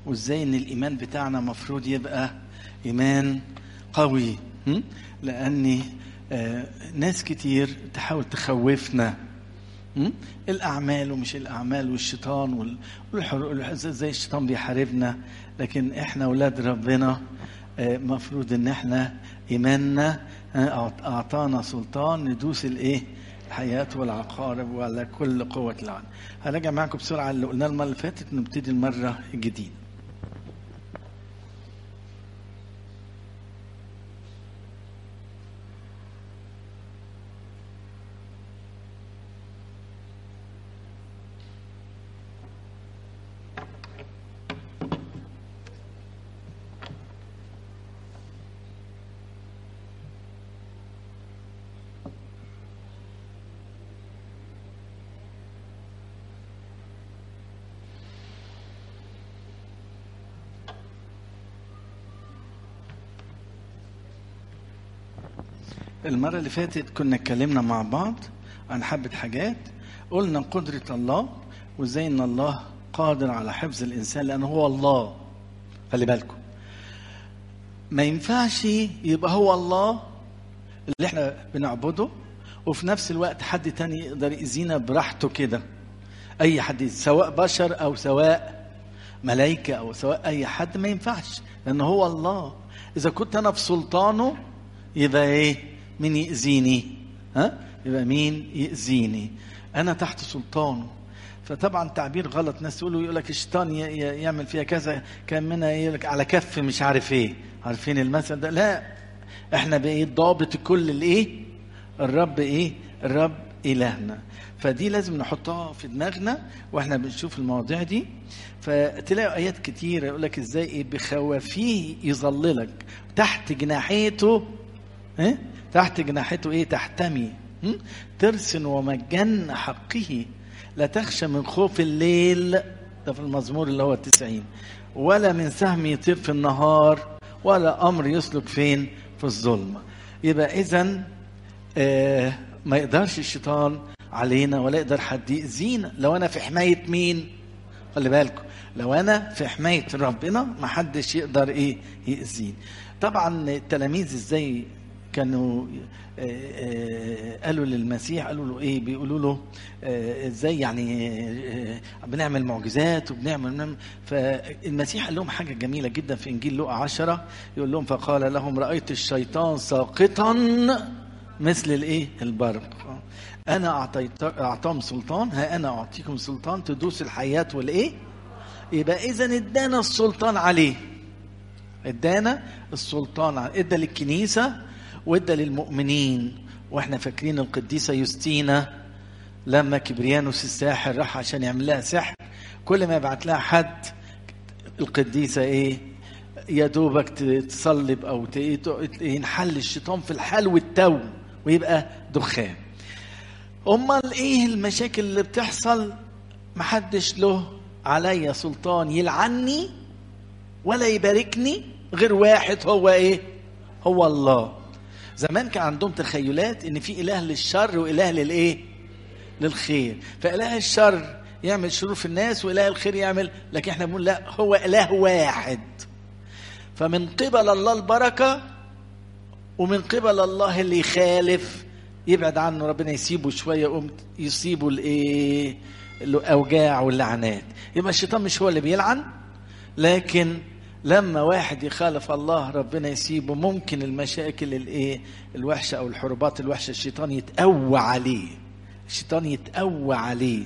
وازاي ان الايمان بتاعنا مفروض يبقى ايمان قوي م? لان آه، ناس كتير تحاول تخوفنا م? الاعمال ومش الاعمال والشيطان وال- والحر- زي الشيطان بيحاربنا لكن احنا اولاد ربنا آه، مفروض ان احنا ايماننا آه، أعط- اعطانا سلطان ندوس الايه الحياة والعقارب وعلى كل قوة العالم هراجع معاكم بسرعة اللي قلناه المرة اللي فاتت نبتدي المرة الجديدة المرة اللي فاتت كنا اتكلمنا مع بعض عن حبة حاجات قلنا قدرة الله وازاي ان الله قادر على حفظ الانسان لانه هو الله خلي بالكم ما ينفعش يبقى هو الله اللي احنا بنعبده وفي نفس الوقت حد تاني يقدر يأذينا براحته كده اي حد سواء بشر او سواء ملائكة او سواء اي حد ما ينفعش لان هو الله اذا كنت انا في سلطانه يبقى ايه مين يأذيني ها يبقى مين يأذيني انا تحت سلطانه فطبعا تعبير غلط ناس يقولوا يقول لك الشيطان ي- ي- يعمل فيها كذا كان منها يقول لك على كف مش عارف ايه عارفين المثل ده لا احنا بايه ضابط كل الايه الرب ايه الرب الهنا فدي لازم نحطها في دماغنا واحنا بنشوف المواضيع دي فتلاقوا ايات كتيره يقول لك ازاي ايه بخوافيه يظللك تحت جناحيته إيه؟ تحت جناحته ايه تحتمي م? ترسن ومجن حقه لا تخشى من خوف الليل ده في المزمور اللي هو التسعين ولا من سهم يطير في النهار ولا امر يسلك فين في الظلمه يبقى اذا آه ما يقدرش الشيطان علينا ولا يقدر حد يأذينا لو انا في حمايه مين خلي بالكم لو انا في حمايه ربنا ما حدش يقدر ايه يأذيني طبعا التلاميذ ازاي كانوا آه، آه، قالوا للمسيح قالوا له ايه بيقولوا له آه، ازاي يعني آه، بنعمل معجزات وبنعمل بنعمل- فالمسيح قال لهم حاجه جميله جدا في انجيل لوقا عشرة يقول لهم فقال لهم رايت الشيطان ساقطا مثل الايه البرق انا اعطيت اعطاهم سلطان ها انا اعطيكم سلطان تدوس الحياه والايه يبقى اذا ادانا السلطان عليه ادانا السلطان على- ادى للكنيسه وادى للمؤمنين واحنا فاكرين القديسه يوستينا لما كبريانوس الساحر راح عشان يعمل لها سحر كل ما يبعت لها حد القديسه ايه يا دوبك ت- تصلب او ت- ت- ينحل الشيطان في الحال والتو ويبقى دخان امال ايه المشاكل اللي بتحصل محدش له عليا سلطان يلعني ولا يباركني غير واحد هو ايه هو الله زمان كان عندهم تخيلات ان في اله للشر واله للايه للخير فاله الشر يعمل شرور في الناس واله الخير يعمل لكن احنا بنقول لا هو اله واحد فمن قبل الله البركه ومن قبل الله اللي يخالف يبعد عنه ربنا يسيبه شويه يقوم يصيبه الايه الاوجاع واللعنات يبقى الشيطان مش هو اللي بيلعن لكن لما واحد يخالف الله ربنا يسيبه ممكن المشاكل الايه الوحشه او الحروبات الوحشه الشيطان يتقوى عليه الشيطان يتقوى عليه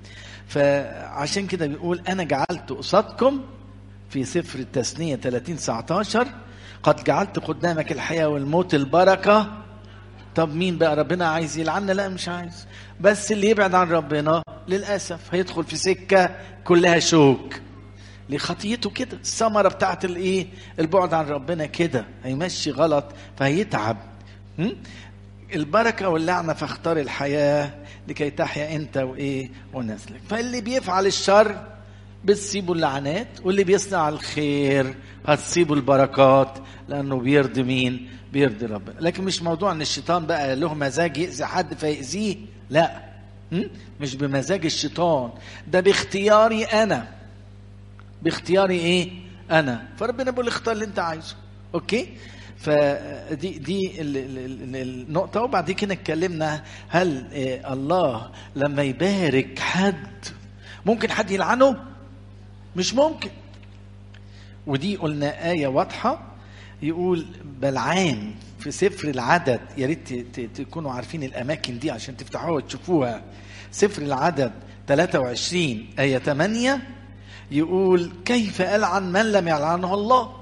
فعشان كده بيقول انا جعلت قصادكم في سفر التثنيه 30 19 قد جعلت قدامك الحياه والموت البركه طب مين بقى ربنا عايز يلعنا لا مش عايز بس اللي يبعد عن ربنا للاسف هيدخل في سكه كلها شوك لخطيته كده الثمره بتاعت الايه البعد عن ربنا كده هيمشي غلط فهيتعب م? البركه واللعنه فاختار الحياه لكي تحيا انت وايه ونسلك فاللي بيفعل الشر بتصيبه اللعنات واللي بيصنع الخير هتصيبه البركات لانه بيرضي مين بيرضي ربنا لكن مش موضوع ان الشيطان بقى له مزاج يأذي حد فيأذيه لا م? مش بمزاج الشيطان ده باختياري انا باختياري ايه انا فربنا بيقول اختار اللي انت عايزه اوكي فدي دي ال- ال- ال- النقطه وبعد كده اتكلمنا هل إيه الله لما يبارك حد ممكن حد يلعنه مش ممكن ودي قلنا آية واضحة يقول بلعام في سفر العدد يا ريت ت- ت- تكونوا عارفين الأماكن دي عشان تفتحوها وتشوفوها سفر العدد 23 آية 8 يقول كيف ألعن من لم يلعنه الله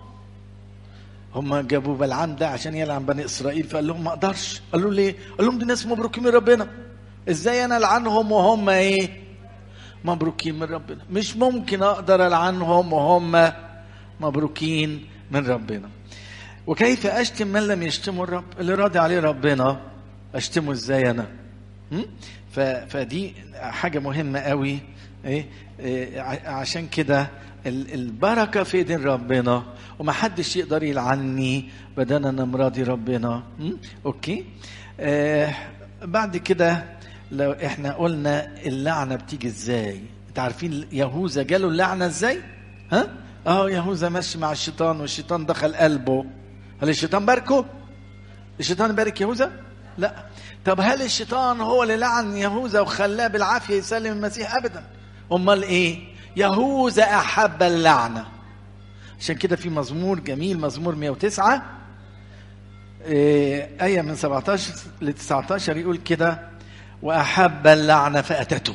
هم جابوا بلعام ده عشان يلعن بني إسرائيل فقال لهم ما أقدرش قالوا ليه قال لهم دي ناس مبروكين من ربنا إزاي أنا ألعنهم وهم إيه مبروكين من ربنا مش ممكن اقدر العنهم وهم مبروكين من ربنا وكيف اشتم من لم يشتمه الرب اللي راضي عليه ربنا اشتمه ازاي انا م? ف- فدي حاجه مهمه قوي ايه إيه، ع- عشان كده ال- البركه في ايدين ربنا ومحدش يقدر يلعني بدل انا مراضي ربنا م? اوكي آه بعد كده لو احنا قلنا اللعنه بتيجي ازاي انت عارفين يهوذا جاله اللعنه ازاي ها اه يهوذا ماشي مع الشيطان والشيطان دخل قلبه هل الشيطان باركه الشيطان بارك يهوذا لا طب هل الشيطان هو اللي لعن يهوذا وخلاه بالعافيه يسلم المسيح ابدا امال ايه يهوذا احب اللعنه عشان كده في مزمور جميل مزمور 109 إيه، آية من 17 ل 19 يقول كده وأحب اللعنة فأتته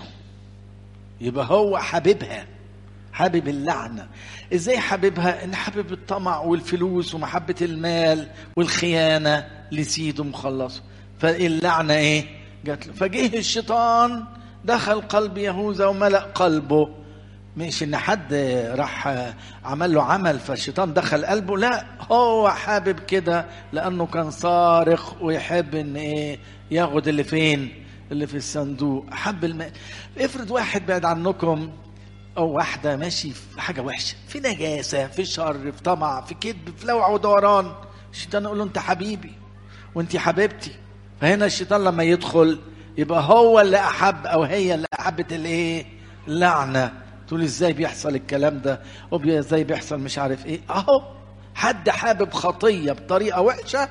يبقى هو حبيبها حابب اللعنة ازاي حاببها ان حابب الطمع والفلوس ومحبة المال والخيانة لسيده مخلصه فاللعنة ايه جات له فجه الشيطان دخل قلب يهوذا وملأ قلبه مش ان حد راح عمل له عمل فالشيطان دخل قلبه لا هو حابب كده لانه كان صارخ ويحب ان ايه ياخد اللي فين اللي في الصندوق حب المال افرض واحد بعد عنكم او واحده ماشي في حاجه وحشه في نجاسه في شر في طمع في كذب في لوع ودوران الشيطان يقول له انت حبيبي وانت حبيبتي فهنا الشيطان لما يدخل يبقى هو اللي احب او هي اللي احبت الايه اللعنه تقول ازاي بيحصل الكلام ده وبي- ازاي بيحصل مش عارف ايه اهو حد حابب خطيه بطريقه وحشه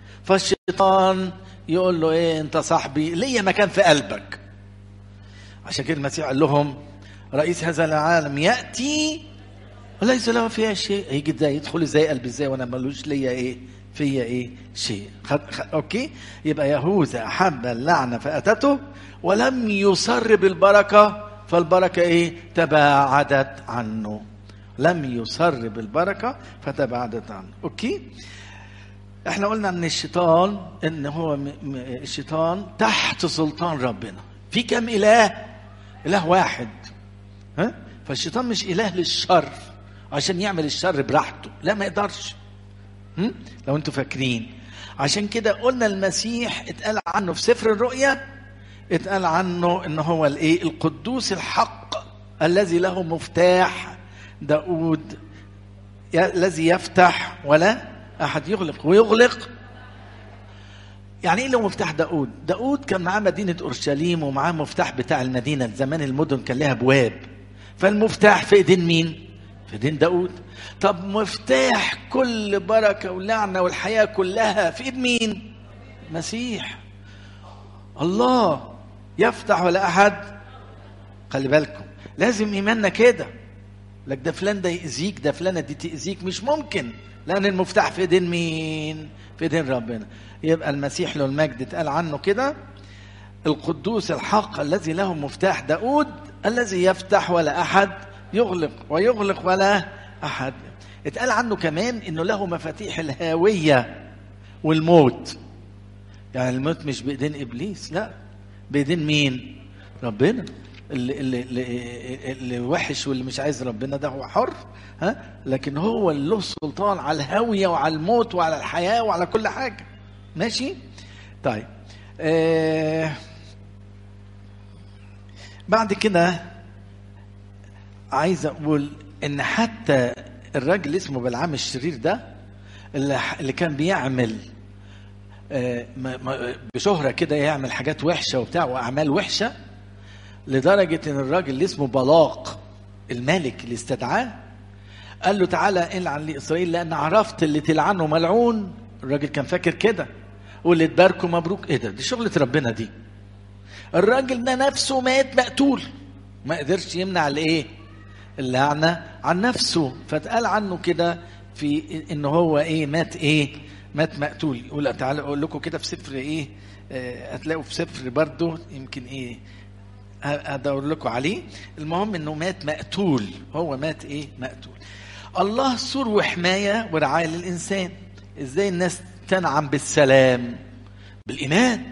فالشيطان يقول له ايه انت صاحبي ليا مكان في قلبك عشان كده المسيح قال لهم رئيس هذا العالم ياتي وليس له فيها شيء هيجي ازاي يدخل ازاي قلبي ازاي وانا ملوش ليا ايه فيا ايه شيء خد خد اوكي يبقى يهوذا احب اللعنه فاتته ولم يصر بالبركه فالبركه ايه تباعدت عنه لم يصر بالبركه فتباعدت عنه اوكي احنا قلنا ان الشيطان ان هو م... م... الشيطان تحت سلطان ربنا في كم اله اله واحد ها فالشيطان مش اله للشر عشان يعمل الشر براحته لا ما يقدرش هم؟ لو انتوا فاكرين عشان كده قلنا المسيح اتقال عنه في سفر الرؤيا اتقال عنه ان هو الايه القدوس الحق الذي له مفتاح داود ي- الذي يفتح ولا احد يغلق ويغلق يعني ايه له مفتاح داود داود كان معاه مدينة اورشليم ومعاه مفتاح بتاع المدينة زمان المدن كان لها ابواب فالمفتاح في ايدين مين في ايدين داود طب مفتاح كل بركة ولعنة والحياة كلها في ايد مين مسيح الله يفتح ولا احد خلي بالكم لازم ايماننا كده لك ده فلان ده يأذيك ده فلانة دي تأذيك مش ممكن لأن المفتاح في ايدين مين؟ في ايدين ربنا يبقى المسيح له المجد اتقال عنه كده القدوس الحق الذي له مفتاح داود الذي يفتح ولا أحد يغلق ويغلق ولا أحد اتقال عنه كمان انه له مفاتيح الهاوية والموت يعني الموت مش بايدين ابليس لا بايدين مين ربنا اللي, اللي, اللي, اللي وحش واللي مش عايز ربنا ده هو حر ها لكن هو اللي له سلطان على الهاويه وعلى الموت وعلى الحياه وعلى كل حاجه ماشي طيب آه بعد كده عايز اقول ان حتى الراجل اسمه بلعام الشرير ده اللي, اللي كان بيعمل آه، ما- ما- بشهرة كده يعمل حاجات وحشة وبتاع وأعمال وحشة لدرجة إن الراجل اللي اسمه بلاق الملك اللي استدعاه قال له تعالى العن لاسرائيل لان عرفت اللي تلعنه ملعون الراجل كان فاكر كده واللي تباركه مبروك ايه ده دي شغله ربنا دي الراجل ده نفسه مات مقتول ما قدرش يمنع الايه اللعنه عن نفسه فاتقال عنه كده في ان هو ايه مات ايه مات مقتول يقول تعالى اقول لكم كده في سفر ايه آه، هتلاقوا في سفر برضه يمكن ايه ادور لكم عليه المهم انه مات مقتول هو مات ايه مقتول الله سور وحمايه ورعايه للانسان ازاي الناس تنعم بالسلام بالايمان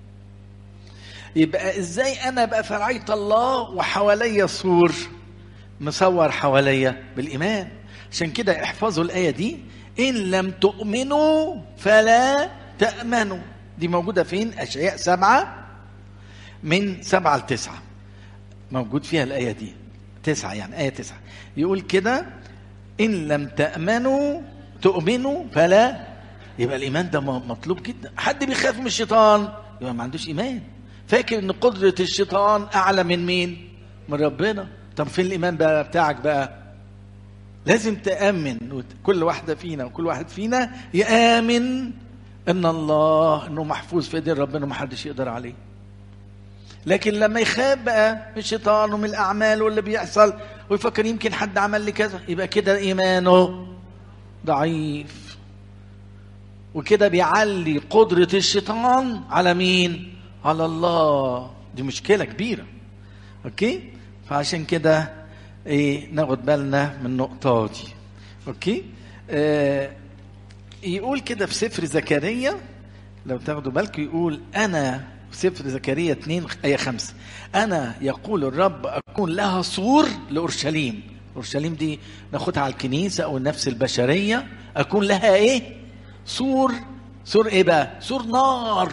يبقى ازاي انا ابقى في رعايه الله وحواليا سور مصور حواليا بالايمان عشان كده احفظوا الايه دي ان لم تؤمنوا فلا تامنوا دي موجوده فين اشعياء سبعه من سبعه لتسعه موجود فيها الايه دي تسعه يعني ايه تسعه يقول كده ان لم تامنوا تؤمنوا فلا يبقى الايمان ده مطلوب جدا حد بيخاف من الشيطان يبقى ما عندوش ايمان فاكر ان قدره الشيطان اعلى من مين من ربنا طب فين الايمان بقى بتاعك بقى لازم تامن كل واحده فينا وكل واحد فينا يامن ان الله انه محفوظ في ايدين ربنا ومحدش يقدر عليه لكن لما يخاف بقى من الشيطان ومن الاعمال واللي بيحصل ويفكر يمكن حد عمل لي كذا يبقى كده ايمانه ضعيف وكده بيعلي قدرة الشيطان على مين؟ على الله دي مشكلة كبيرة اوكي؟ فعشان كده ايه ناخد بالنا من النقطة دي اوكي؟ آه يقول كده في سفر زكريا لو تاخدوا بالكم يقول انا في سفر زكريا 2 آية 5 أنا يقول الرب أكون لها سور لأورشليم أورشليم دي ناخدها على الكنيسة أو النفس البشرية أكون لها إيه سور سور إيه بقى سور نار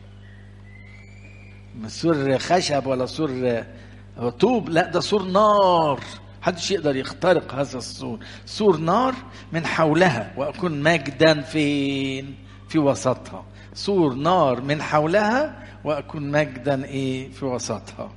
مش سور خشب ولا سور طوب لا ده سور نار محدش يقدر يخترق هذا السور سور نار من حولها وأكون مجدا فين في وسطها سور نار من حولها واكون مجدا ايه في وسطها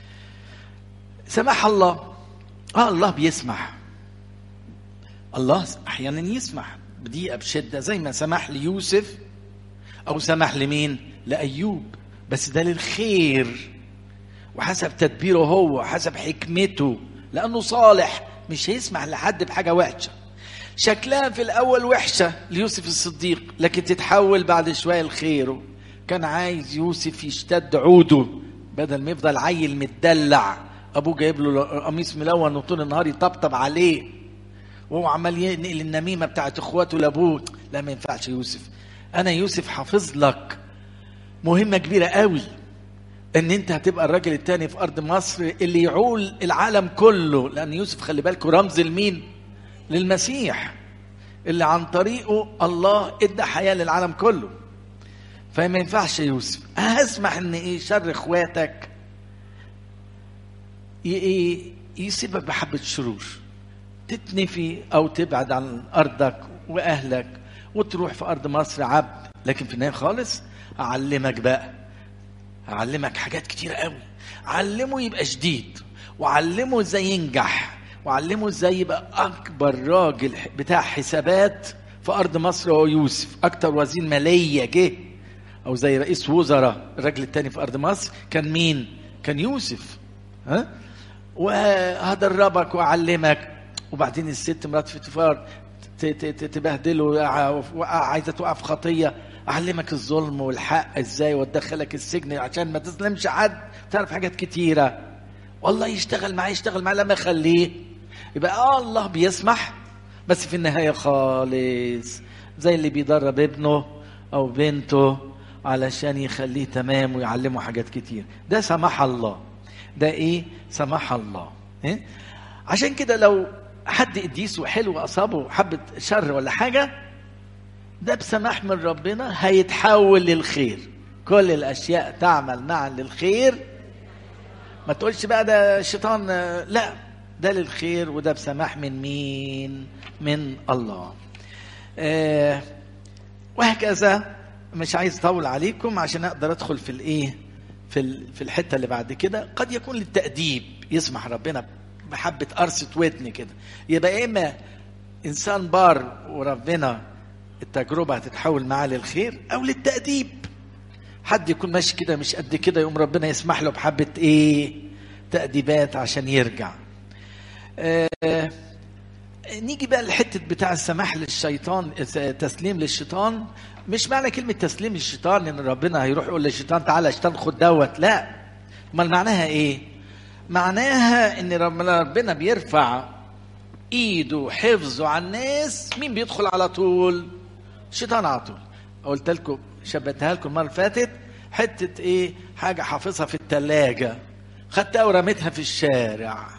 سمح الله اه الله بيسمح الله احيانا يسمح بدقيقه بشده زي ما سمح ليوسف او سمح لمين لايوب بس ده للخير وحسب تدبيره هو حسب حكمته لانه صالح مش هيسمح لحد بحاجه وحشه شكلها في الاول وحشه ليوسف الصديق لكن تتحول بعد شويه لخيره كان عايز يوسف يشتد عوده بدل ما يفضل عيل متدلع ابوه جايب له قميص ملون وطول النهار يطبطب عليه وهو عمال ينقل النميمه بتاعت اخواته لابوه لا ما ينفعش يوسف انا يوسف حافظ لك مهمه كبيره قوي ان انت هتبقى الراجل التاني في ارض مصر اللي يعول العالم كله لان يوسف خلي بالكم رمز لمين للمسيح اللي عن طريقه الله ادى حياه للعالم كله فما ينفعش يوسف هسمح ان ايه شر اخواتك يسيبك بحبه شرور تتنفي او تبعد عن ارضك واهلك وتروح في ارض مصر عبد لكن في النهايه خالص اعلمك بقى اعلمك حاجات كتير قوي علمه يبقى شديد وعلمه ازاي ينجح وعلمه ازاي يبقى اكبر راجل بتاع حسابات في ارض مصر هو يوسف اكتر وزير ماليه جه او زي رئيس وزراء الراجل التاني في ارض مصر كان مين كان يوسف ها وهدربك واعلمك وبعدين الست مرات فيتفار تبهدله عايزه توقع في خطيه اعلمك الظلم والحق ازاي وادخلك السجن عشان ما تظلمش حد تعرف حاجات كتيره والله يشتغل معاه يشتغل معاه لما يخليه يبقى اه الله بيسمح بس في النهايه خالص زي اللي بيدرب ابنه او بنته علشان يخليه تمام ويعلمه حاجات كتير ده سمح الله ده ايه سمح الله إيه؟ عشان كده لو حد قديس وحلو اصابه حبه شر ولا حاجه ده بسماح من ربنا هيتحول للخير كل الاشياء تعمل معا للخير ما تقولش بقى ده الشيطان لا ده للخير وده بسماح من مين من الله آه وهكذا مش عايز اطول عليكم عشان اقدر ادخل في الايه في في الحته اللي بعد كده قد يكون للتاديب يسمح ربنا بحبه قرصه ودن كده يبقى اما انسان بار وربنا التجربه هتتحول معاه للخير او للتاديب حد يكون ماشي كده مش قد كده يقوم ربنا يسمح له بحبه ايه تاديبات عشان يرجع آه نيجي بقى للحته بتاع السماح للشيطان تسليم للشيطان مش معنى كلمه تسليم للشيطان ان ربنا هيروح يقول للشيطان تعالى يا شيطان خد دوت لا امال معناها ايه معناها ان ربنا ربنا بيرفع ايده حفظه على الناس مين بيدخل على طول الشيطان على طول قلت لكم شبهتها لكم المره اللي فاتت حته ايه حاجه حافظها في الثلاجه خدتها ورميتها في الشارع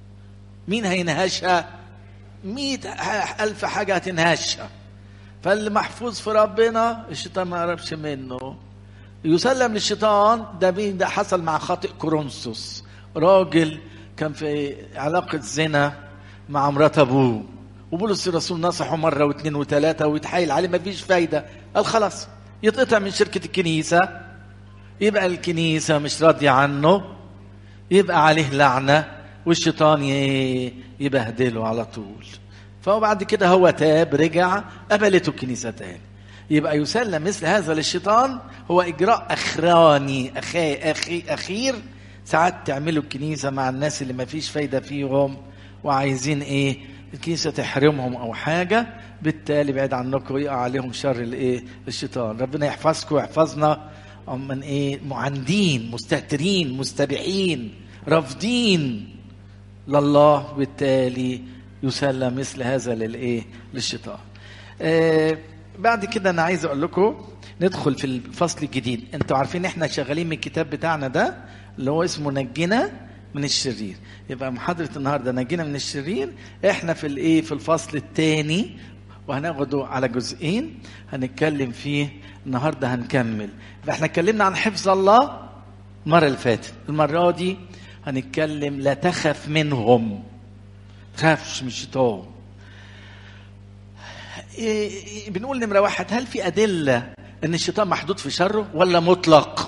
مين هينهشها مئة ألف حاجة هتنهشها فاللي محفوظ في ربنا الشيطان ما قربش منه يسلم للشيطان ده مين ده حصل مع خاطئ كورنثوس راجل كان في علاقة زنا مع مرات أبوه وبولس الرسول نصحه مرة واثنين وثلاثة ويتحايل عليه ما فيش فايدة قال خلاص يتقطع من شركة الكنيسة يبقى الكنيسة مش راضية عنه يبقى عليه لعنة والشيطان يبهدله على طول فهو بعد كده هو تاب رجع قبلته الكنيسة تاني يبقى يسلم مثل هذا للشيطان هو إجراء أخراني أخي أخي أخير ساعات تعملوا الكنيسة مع الناس اللي ما فيش فايدة فيهم وعايزين إيه الكنيسة تحرمهم أو حاجة بالتالي بعيد عنكم يقع عليهم شر الإيه الشيطان ربنا يحفظكم ويحفظنا من إيه معاندين مستهترين مستبيحين رافضين لله بالتالي يسلم مثل هذا للايه للشيطان آه بعد كده انا عايز اقول لكم ندخل في الفصل الجديد انتوا عارفين احنا شغالين من الكتاب بتاعنا ده اللي هو اسمه نجنا من الشرير يبقى محاضره النهارده نجينا من الشرير احنا في الايه في الفصل الثاني وهناخده على جزئين هنتكلم فيه النهارده هنكمل احنا اتكلمنا عن حفظ الله المره اللي فاتت المره دي هنتكلم لا تخف منهم تخافش من الشيطان إيه بنقول نمرة واحد هل في أدلة أن الشيطان محدود في شره ولا مطلق؟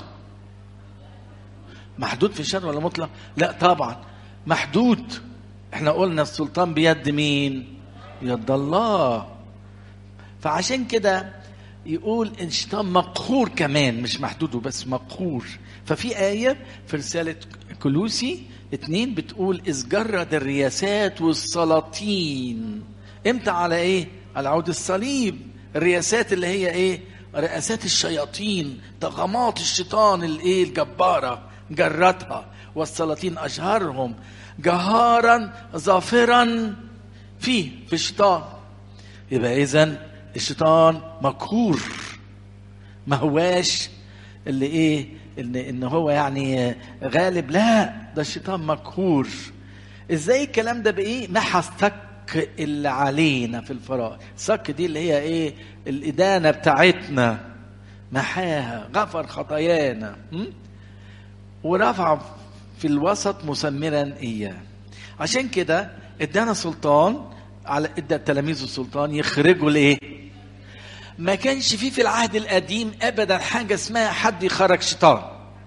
محدود في شره ولا مطلق؟ لا طبعا محدود احنا قلنا السلطان بيد مين؟ بيد الله فعشان كده يقول الشيطان مقهور كمان مش محدود وبس مقهور ففي آية في رسالة كلوسي اتنين بتقول إذ جرد الرياسات والسلاطين امتى على ايه؟ على عود الصليب الرياسات اللي هي ايه؟ رئاسات الشياطين طغمات الشيطان الايه الجبارة جرتها والسلاطين أشهرهم جهارا ظافرا فيه في الشيطان يبقى إذا الشيطان مقهور ما هواش اللي ايه ان ان هو يعني غالب لا ده الشيطان مقهور ازاي الكلام ده بايه محى الصك اللي علينا في الفراغ الصك دي اللي هي ايه الادانه بتاعتنا محاها غفر خطايانا ورفع في الوسط مسمرا اياه عشان كده ادانا سلطان على ادى التلاميذ السلطان يخرجوا الايه ما كانش فيه في العهد القديم ابدا حاجه اسمها حد يخرج شيطان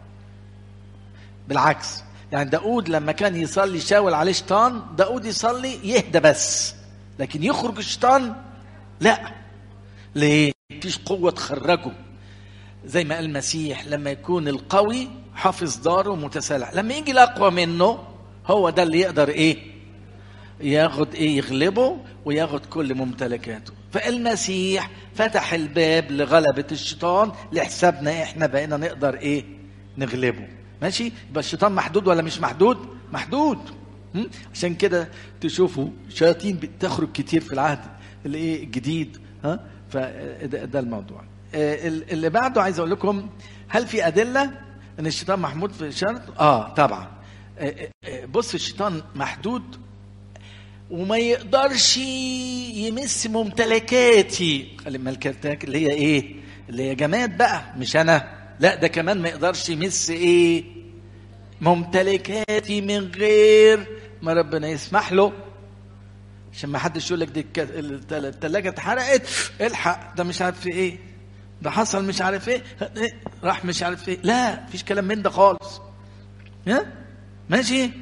بالعكس يعني داود لما كان يصلي شاول عليه شيطان داود يصلي يهدى بس لكن يخرج الشيطان لا ليه مفيش قوه تخرجه زي ما قال المسيح لما يكون القوي حافظ داره متسلح لما يجي الاقوى منه هو ده اللي يقدر ايه ياخد ايه يغلبه وياخد كل ممتلكاته فالمسيح فتح الباب لغلبة الشيطان لحسابنا احنا بقينا نقدر ايه نغلبه ماشي يبقى الشيطان محدود ولا مش محدود محدود م? عشان كده تشوفوا شياطين بتخرج كتير في العهد الايه الجديد ها فده ده الموضوع اللي بعده عايز اقول لكم هل في ادله ان الشيطان محمود في شرط اه طبعا بص الشيطان محدود وما يقدرش يمس ممتلكاتي ممتلكاتك اللي هي ايه اللي هي جماد بقى مش انا لا ده كمان ما يقدرش يمس ايه ممتلكاتي من غير ما ربنا يسمح له عشان ما حدش يقول لك دي الثلاجه اتحرقت الحق ده مش عارف في ايه ده حصل مش عارف ايه راح مش عارف ايه لا مفيش كلام من ده خالص ها ماشي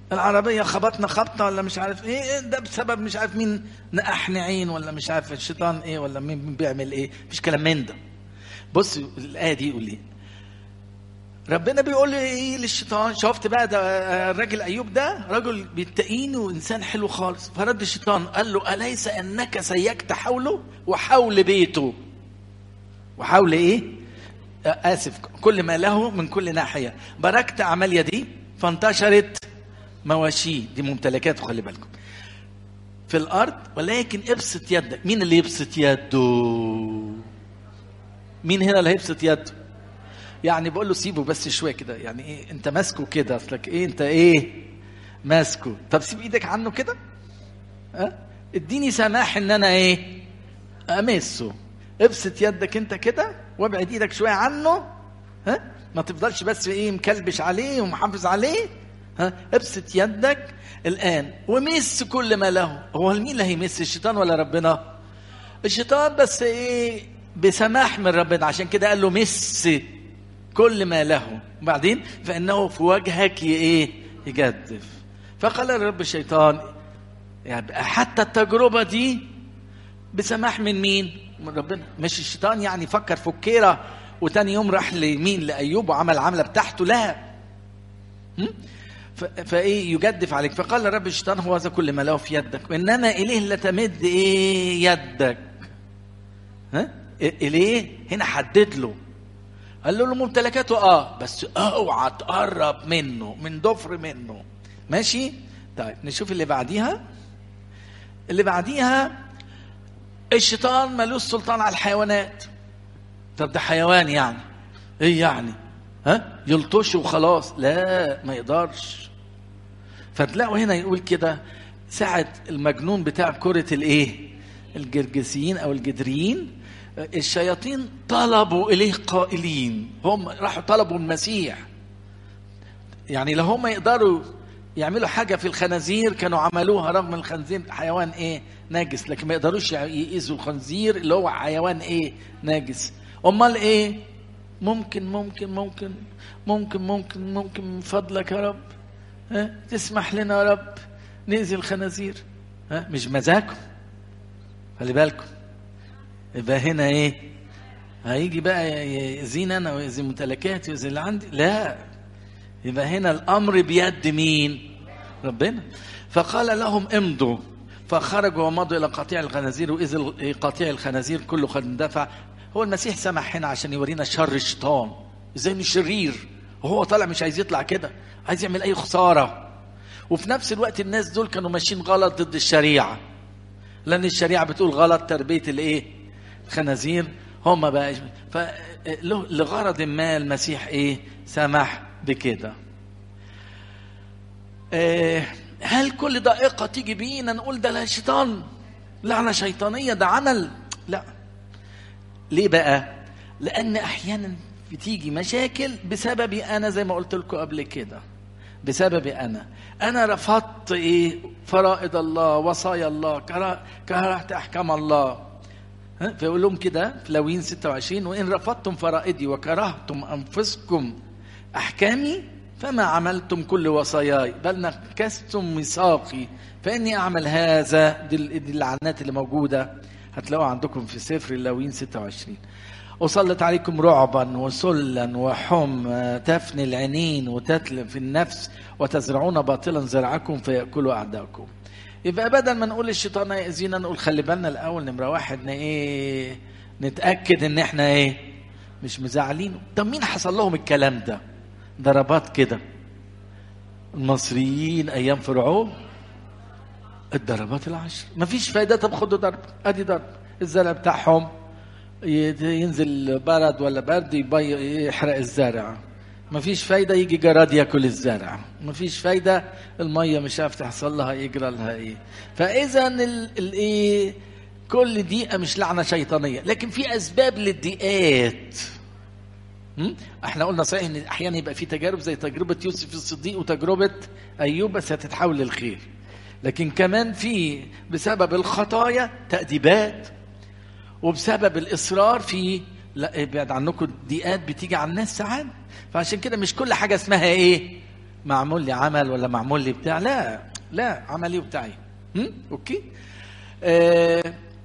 العربيه خبطنا خبطه ولا مش عارف ايه إيه ده بسبب مش عارف مين نقحني عين ولا مش عارف الشيطان ايه ولا مين بيعمل ايه مفيش كلام من ده بص الايه دي يقول ايه ربنا بيقول لي ايه للشيطان شفت بقى ده الراجل ايوب ده رجل بيتقيني وانسان حلو خالص فرد الشيطان قال له اليس انك سيكت حوله وحول بيته وحول ايه اسف كل ما له من كل ناحيه باركت اعمال يدي فانتشرت مواشيه دي ممتلكاته خلي بالكم في الارض ولكن ابسط يدك مين اللي يبسط يده مين هنا اللي هيبسط يده يعني بقول له سيبه بس شويه كده يعني ايه انت ماسكه كده اصلك ايه انت ايه ماسكه طب سيب ايدك عنه كده ها اديني سماح ان انا ايه امسه ابسط يدك انت كده وابعد ايدك شويه عنه ها ما تفضلش بس ايه مكلبش عليه ومحافظ عليه ها ابسط يدك الان ومس كل ما له هو مين اللي هيمس الشيطان ولا ربنا الشيطان بس ايه بسماح من ربنا عشان كده قال له مس كل ما له وبعدين فانه في وجهك ايه يجدف فقال الرب الشيطان يعني حتى التجربه دي بسماح من مين من ربنا مش الشيطان يعني فكر فكيره وتاني يوم راح لمين لايوب وعمل العمله بتاعته لا فايه يجدف عليك فقال الرب الشيطان هو ذا كل ما له في يدك وانما اليه لا تمد ايه يدك ها اليه هنا حدد له قال له ممتلكاته اه بس اوعى تقرب منه من ضفر منه ماشي طيب نشوف اللي بعديها اللي بعديها الشيطان ملوش سلطان على الحيوانات طب ده حيوان يعني ايه يعني ها يلطش وخلاص لا ما يقدرش فتلاقوا هنا يقول كده ساعة المجنون بتاع كرة الايه الجرجسيين او الجدريين الشياطين طلبوا اليه قائلين هم راحوا طلبوا المسيح يعني لو هم يقدروا يعملوا حاجه في الخنازير كانوا عملوها رغم الخنزير حيوان ايه ناجس لكن ما يقدروش يقيسوا الخنزير اللي هو حيوان ايه ناجس امال ايه ممكن ممكن ممكن ممكن ممكن ممكن من فضلك يا رب ها تسمح لنا يا رب نأذي الخنازير ها مش مزاجكم خلي بالكم يبقى هنا ايه هيجي بقى يأذيني انا ويأذي ممتلكاتي ويأذي اللي عندي لا يبقى هنا الامر بيد مين ربنا فقال لهم امضوا فخرجوا ومضوا الى قطيع الخنازير واذ قطيع الخنازير كله قد اندفع هو المسيح سمح هنا عشان يورينا شر الشيطان ازاي انه شرير وهو طالع مش عايز يطلع كده عايز يعمل اي خساره وفي نفس الوقت الناس دول كانوا ماشيين غلط ضد الشريعه لان الشريعه بتقول غلط تربيه الايه الخنازير هم بقى فلغرض ما المسيح ايه سمح بكده آه هل كل دقيقة تيجي بينا نقول ده لا شيطان لعنة شيطانية ده عمل لا ليه بقى لأن أحيانا بتيجي مشاكل بسببي أنا زي ما قلت لكم قبل كده بسببي أنا أنا رفضت إيه فرائض الله وصايا الله كرهت أحكام الله فيقول لهم كده في لوين 26 وإن رفضتم فرائدي وكرهتم أنفسكم أحكامي فما عملتم كل وصاياي بل نكستم ميثاقي فإني أعمل هذا دي اللعنات اللي موجودة هتلاقوها عندكم في سفر اللاويين 26 أسلط عليكم رعبا وسلا وحم تفني العينين وتتلف النفس وتزرعون باطلا زرعكم فيأكلوا أعداءكم يبقى بدل ما نقول الشيطان هيأذينا نقول خلي بالنا الأول نمرة واحد ايه نتأكد إن إحنا إيه مش مزعلينه طب مين حصل لهم الكلام ده ضربات كده المصريين ايام فرعون الضربات العشر مفيش فايده طب خدوا ضرب ادي ضرب الزرع بتاعهم ينزل برد ولا برد يحرق الزرع مفيش فايده يجي جراد ياكل الزرع مفيش فايده الميه مش عارف تحصل لها يجرى لها ايه فاذا الايه كل دقيقه مش لعنه شيطانيه لكن في اسباب للضيقات احنا قلنا صحيح ان احيانا يبقى في تجارب زي تجربه يوسف الصديق وتجربه ايوب بس هتتحول للخير لكن كمان في بسبب الخطايا تأديبات وبسبب الاصرار في لا ابعد عنكم ضيقات بتيجي على الناس ساعات فعشان كده مش كل حاجه اسمها ايه معمول لي عمل ولا معمول لي بتاع لا لا عملي وبتاعي هم؟ اوكي آه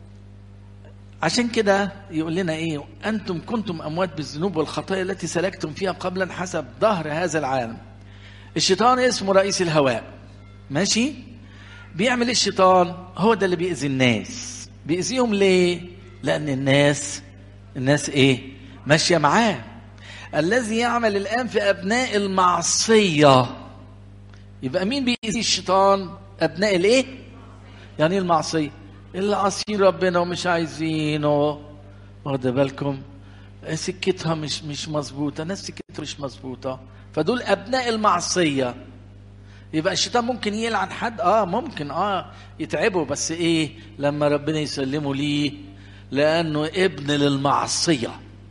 عشان كده يقول لنا ايه انتم كنتم اموات بالذنوب والخطايا التي سلكتم فيها قبلا حسب ظهر هذا العالم الشيطان اسمه رئيس الهواء ماشي بيعمل الشيطان هو ده اللي بيأذي الناس بيأذيهم ليه لان الناس الناس ايه ماشيه معاه الذي يعمل الان في ابناء المعصيه يبقى مين بيأذي الشيطان ابناء الايه يعني ايه المعصيه اللي عاصين ربنا ومش عايزينه واخد بالكم سكتها مش مش مظبوطه ناس سكتها مش مظبوطه فدول ابناء المعصيه يبقى الشيطان ممكن يلعن حد اه ممكن اه يتعبه بس ايه لما ربنا يسلمه ليه لانه ابن للمعصيه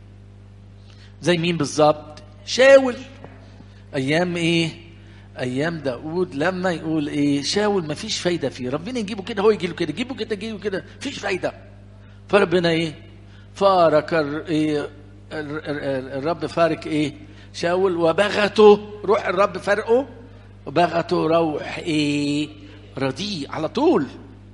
زي مين بالظبط شاول ايام ايه ايام داود لما يقول ايه شاول ما فيش فايده فيه ربنا يجيبه كده هو يجي له كده يجيبه كده يجيبه كده فيش فايده فربنا ايه فارك ال- ايه ال- ال- الرب فارك ايه شاول وبغته روح الرب فرقه وبغته روح ايه رديء على طول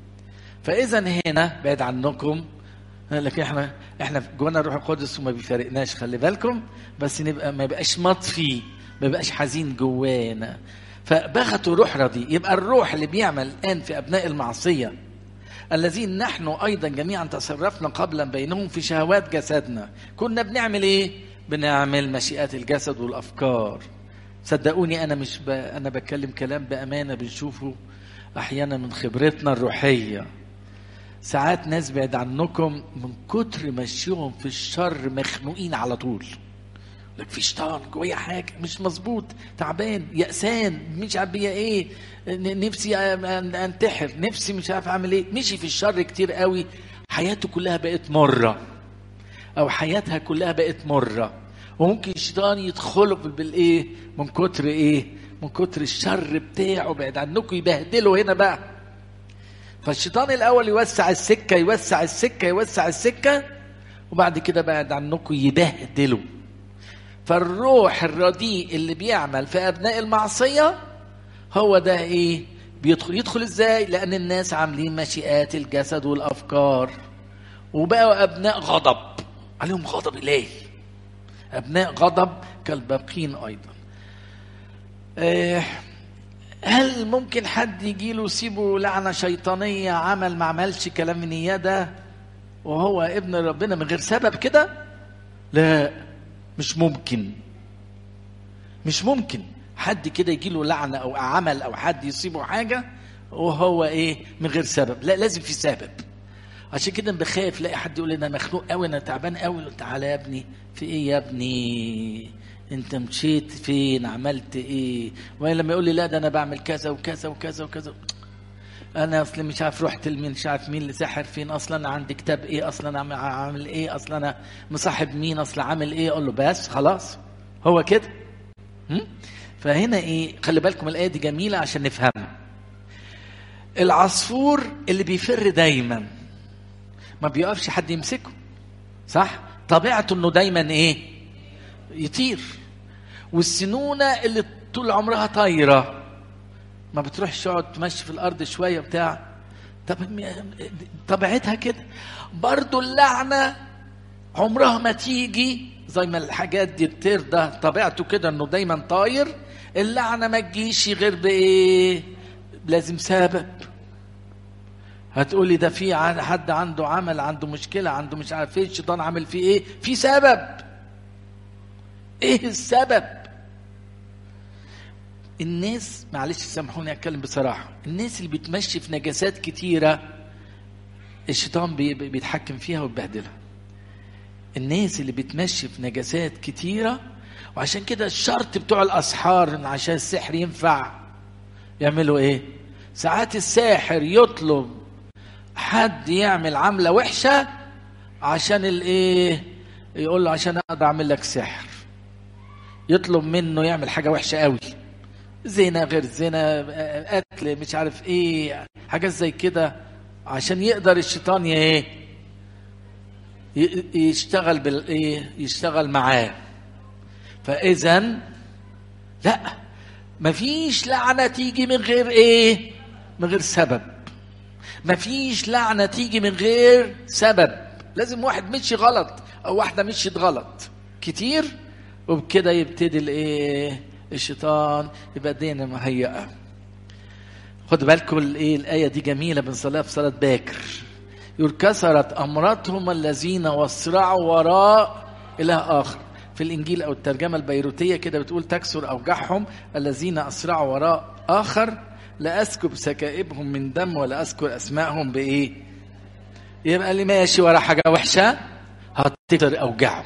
فاذا هنا بعد عنكم لكن احنا احنا جوانا الروح القدس وما بيفارقناش خلي بالكم بس نبقى ما يبقاش مطفي ما يبقاش حزين جوانا فبغته روح رديء يبقى الروح اللي بيعمل الان في ابناء المعصيه الذين نحن ايضا جميعا تصرفنا قبلا بينهم في شهوات جسدنا كنا بنعمل ايه بنعمل مشيئات الجسد والافكار صدقوني انا مش ب... انا بتكلم كلام بامانه بنشوفه احيانا من خبرتنا الروحيه ساعات ناس بعد عنكم من كتر مشيهم في الشر مخنوقين على طول لك في شيطان جوايا حاجه مش مظبوط تعبان يأسان مش عارف بيا ايه ن- نفسي أن- انتحر نفسي مش عارف اعمل ايه مشي في الشر كتير قوي حياته كلها بقت مره او حياتها كلها بقت مره وممكن الشيطان يدخله بال- بالايه من كتر ايه من كتر الشر بتاعه بعد عنكم يبهدله هنا بقى فالشيطان الاول يوسع السكه يوسع السكه يوسع السكه وبعد كده بعد عنكم يبهدله فالروح الرديء اللي بيعمل في ابناء المعصيه هو ده ايه بيدخل يدخل ازاي لان الناس عاملين مشيئات الجسد والافكار وبقوا ابناء غضب عليهم غضب الهي ابناء غضب كالباقين ايضا آه، هل ممكن حد يجي له يسيبه لعنه شيطانيه عمل ما عملش كلام نية ده وهو ابن ربنا من غير سبب كده لا مش ممكن مش ممكن حد كده يجي له لعنه او عمل او حد يصيبه حاجه وهو ايه من غير سبب لا لازم في سبب عشان كده بخاف لاقي حد يقول لي انا مخنوق قوي انا تعبان قوي تعالى يا ابني في ايه يا ابني انت مشيت فين عملت ايه ولا لما يقول لي لا ده انا بعمل كذا وكذا وكذا وكذا انا اصلا مش عارف رحت لمين مش عارف مين اللي ساحر فين اصلا انا عندي كتاب ايه اصلا انا عامل- عامل ايه اصلا انا مصاحب مين اصلا عامل ايه اقول له بس خلاص هو كده هم؟ فهنا ايه خلي بالكم الايه دي جميله عشان نفهمها العصفور اللي بيفر دايما ما بيقفش حد يمسكه صح طبيعته انه دايما ايه يطير والسنونه اللي طول عمرها طايره ما بتروحش تقعد تمشي في الارض شويه بتاع طب طبيعتها كده برضو اللعنه عمرها ما تيجي زي ما الحاجات دي الطير ده طبيعته كده انه دايما طاير اللعنه ما تجيش غير بايه لازم سبب هتقولي ده في ع- حد عنده عمل عنده مشكله عنده مش عارف ايه الشيطان عامل فيه ايه في سبب ايه السبب الناس معلش سامحوني اتكلم بصراحه الناس اللي بتمشي في نجاسات كتيره الشيطان بي- بي- بيتحكم فيها ويبهدلها الناس اللي بتمشي في نجاسات كتيره وعشان كده الشرط بتوع الاسحار إن عشان السحر ينفع يعملوا ايه ساعات الساحر يطلب حد يعمل عمله وحشه عشان الايه يقول له عشان اقدر اعمل لك سحر يطلب منه يعمل حاجه وحشه قوي زنا غير زنا قتل مش عارف ايه حاجات زي كده عشان يقدر الشيطان ي- ايه ي- يشتغل بالايه يشتغل معاه فاذا لا مفيش لعنة تيجي من غير ايه من غير سبب مفيش لعنة تيجي من غير سبب لازم واحد مشي غلط او واحدة مشيت غلط كتير وبكده يبتدي الايه الشيطان يبقى الدنيا مهيئة خد بالكم الايه الايه دي جميله بنصليها في صلاه باكر يقول كسرت امرتهم الذين وسرعوا وراء اله اخر في الانجيل او الترجمه البيروتيه كده بتقول تكسر اوجاعهم الذين اسرعوا وراء اخر لا اسكب سكائبهم من دم ولا اذكر اسمائهم بايه يبقى اللي ماشي ورا حاجه وحشه هتكسر اوجاعه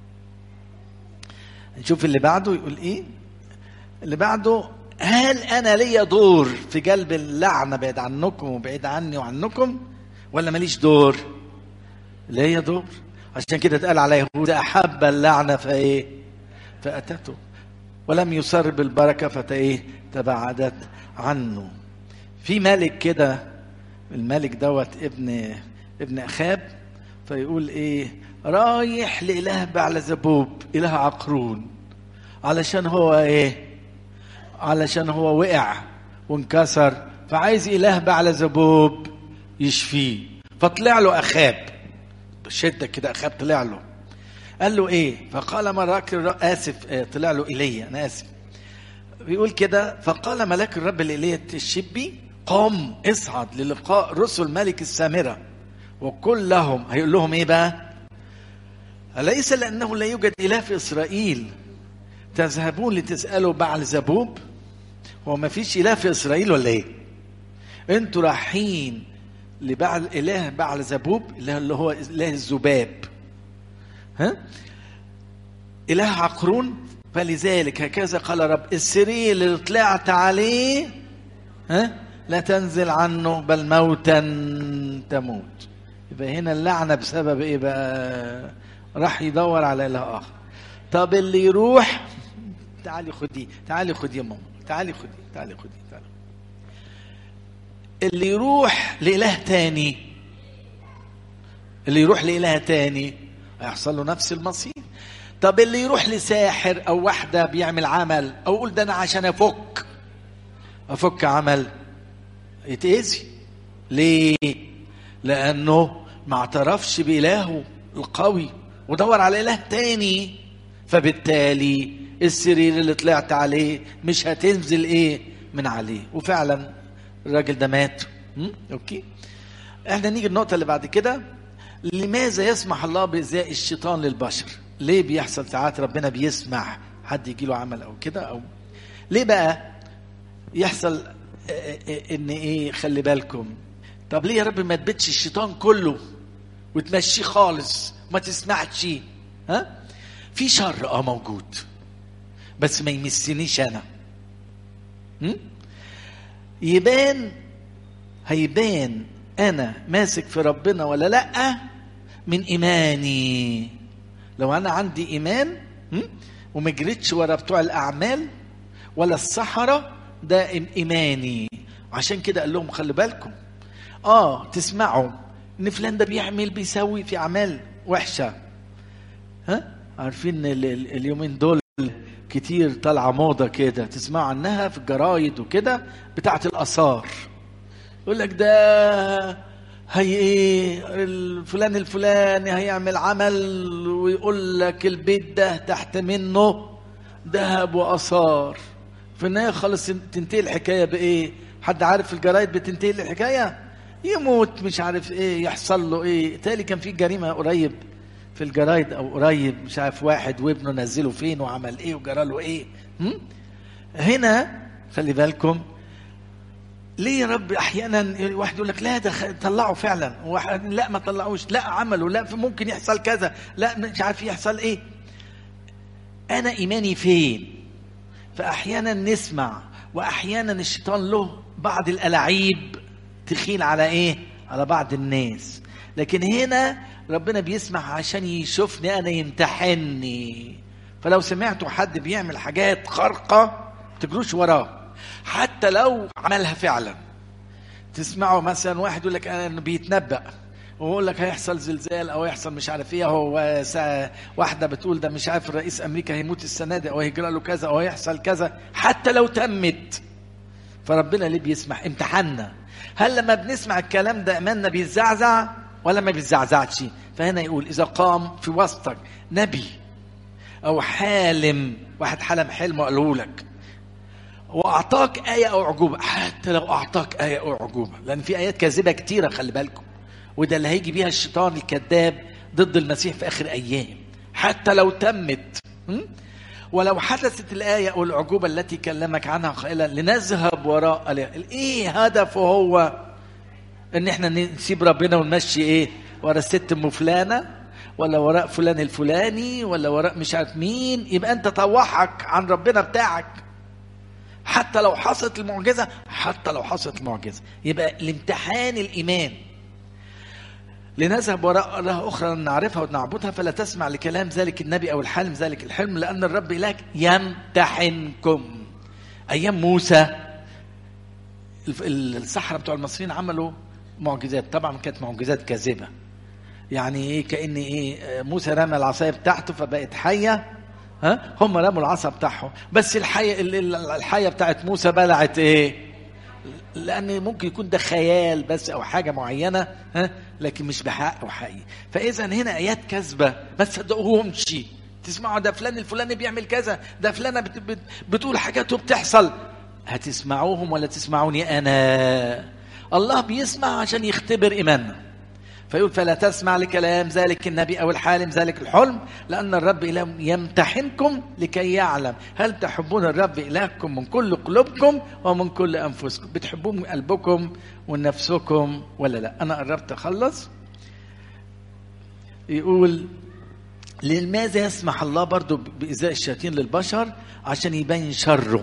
نشوف اللي بعده يقول ايه اللي بعده هل انا ليا دور في جلب اللعنه بعيد عنكم وبعيد عني وعنكم ولا ماليش دور ليا دور عشان كده اتقال على يهوذا احب اللعنه فايه فاتته ولم يسر بالبركه فت ايه تبعدت عنه في ملك كده الملك دوت ابن ابن اخاب فيقول ايه رايح لاله بعل زبوب اله عقرون علشان هو ايه علشان هو وقع وانكسر فعايز اله بعل زبوب يشفيه فطلع له اخاب بشده كده اخاب طلع له قال له ايه فقال ملاك الرب اسف آه، طلع له ايليا انا اسف بيقول كده فقال ملاك الرب لايليا الشبي قم اصعد للقاء رسل ملك السامره وقل لهم هيقول لهم ايه بقى أليس لأنه لا يوجد إله في إسرائيل تذهبون لتسألوا بعل زبوب هو ما فيش إله في إسرائيل ولا إيه أنتوا رايحين لبعل إله بعل زبوب إله اللي هو إله الذباب ها إله عقرون فلذلك هكذا قال رب السرير اللي طلعت عليه ها لا تنزل عنه بل موتا تموت يبقى هنا اللعنة بسبب ايه بقى راح يدور على اله اخر طب اللي يروح تعالي خديه تعالي خديه يا ماما تعالي خديه تعالي خديه تعالي اللي يروح لإله تاني اللي يروح لإله تاني هيحصل له نفس المصير طب اللي يروح لساحر أو واحدة بيعمل عمل أو يقول ده أنا عشان أفك أفك عمل يتأذي ليه؟ لأنه ما اعترفش بإلهه القوي ودور على إله تاني فبالتالي السرير اللي طلعت عليه مش هتنزل ايه من عليه وفعلا الراجل ده مات م? اوكي احنا نيجي النقطه اللي بعد كده لماذا يسمح الله بإزاء الشيطان للبشر ليه بيحصل ساعات ربنا بيسمح حد يجي له عمل او كده او ليه بقى يحصل ان ايه خلي بالكم طب ليه يا رب ما تبتش الشيطان كله وتمشيه خالص ما تسمعش ها في شر اه موجود بس ما يمسنيش انا م? يبان هيبان انا ماسك في ربنا ولا لا من ايماني لو انا عندي ايمان م? وما جريتش ورا بتوع الاعمال ولا السحره ده ايماني عشان كده قال لهم خلي بالكم اه تسمعوا ان فلان ده بيعمل بيسوي في اعمال وحشه ها عارفين اليومين دول كتير طالعه موضه كده تسمعوا عنها في الجرايد وكده بتاعه الاثار يقول لك ده هي ايه الفلان الفلاني هيعمل عمل ويقول لك البيت ده تحت منه ذهب واثار في النهايه خالص تنتهي الحكايه بايه حد عارف في الجرايد بتنتهي الحكايه يموت مش عارف ايه يحصل له ايه تالي كان في جريمه قريب في الجرايد او قريب مش عارف واحد وابنه نزله فين وعمل ايه وجرى له ايه هم؟ هنا خلي بالكم ليه يا رب احيانا واحد يقول لك لا ده طلعوا فعلا واحد لا ما طلعوش لا عملوا لا ممكن يحصل كذا لا مش عارف يحصل ايه انا ايماني فين فاحيانا نسمع واحيانا الشيطان له بعض الالاعيب تخيل على ايه على بعض الناس لكن هنا ربنا بيسمح عشان يشوفني انا يمتحني فلو سمعتوا حد بيعمل حاجات خارقه تجروش وراه حتى لو عملها فعلا تسمعوا مثلا واحد يقول لك انا بيتنبأ ويقول لك هيحصل زلزال او يحصل مش عارف ايه هو سا... واحده بتقول ده مش عارف رئيس امريكا هيموت السنه دي او هيجرى له كذا او هيحصل كذا حتى لو تمت فربنا ليه بيسمح امتحنا هل لما بنسمع الكلام ده ايماننا بيتزعزع ولا ما بيتزعزعش فهنا يقول اذا قام في وسطك نبي او حالم واحد حلم حلم وقاله لك واعطاك ايه او عجوبه حتى لو اعطاك ايه او عجوبه لان في ايات كاذبه كتيره خلي بالكم وده اللي هيجي بيها الشيطان الكذاب ضد المسيح في اخر ايام حتى لو تمت م? ولو حدثت الآية أو العجوبة التي كلمك عنها قائلا لنذهب وراء إيه هدفه هو إن إحنا نسيب ربنا ونمشي إيه ورا الست أم فلانة ولا وراء فلان الفلاني ولا وراء مش عارف مين يبقى أنت طوحك عن ربنا بتاعك حتى لو حصلت المعجزة حتى لو حصلت المعجزة يبقى الامتحان الإيمان لنذهب وراء آلهة أخرى نعرفها ونعبدها فلا تسمع لكلام ذلك النبي أو الحالم ذلك الحلم لأن الرب إلهك يمتحنكم أيام موسى السحرة بتوع المصريين عملوا معجزات طبعا كانت معجزات كاذبة يعني ايه كأن ايه موسى رمى العصاية بتاعته فبقت حية ها هم رموا العصا بتاعهم بس الحية الحية بتاعت موسى بلعت ايه لان ممكن يكون ده خيال بس او حاجه معينه ها لكن مش بحق او حقيقي فاذا هنا ايات كاذبه ما تصدقوهمش تسمعوا ده فلان الفلاني بيعمل كذا ده فلانه بت بت بتقول حاجات وبتحصل هتسمعوهم ولا تسمعوني انا الله بيسمع عشان يختبر ايماننا فيقول فلا تسمع لكلام ذلك النبي او الحالم ذلك الحلم لان الرب اله يمتحنكم لكي يعلم هل تحبون الرب الهكم من كل قلوبكم ومن كل انفسكم بتحبوه من قلبكم ومن نفسكم ولا لا انا قربت اخلص يقول لماذا يسمح الله برضو بإزاء الشياطين للبشر عشان يبين شره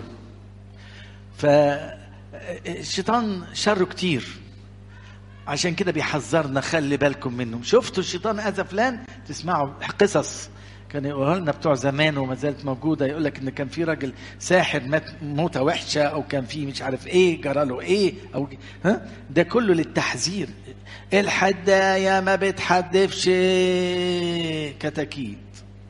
فالشيطان شره كتير عشان كده بيحذرنا خلي بالكم منهم شفتوا الشيطان اذى فلان تسمعوا قصص كان يقولوا لنا بتوع زمان وما زالت موجوده يقول لك ان كان في راجل ساحر مات موته وحشه او كان في مش عارف ايه جرى له ايه او ها ده كله للتحذير الحدايه ما بتحدفش كتاكيت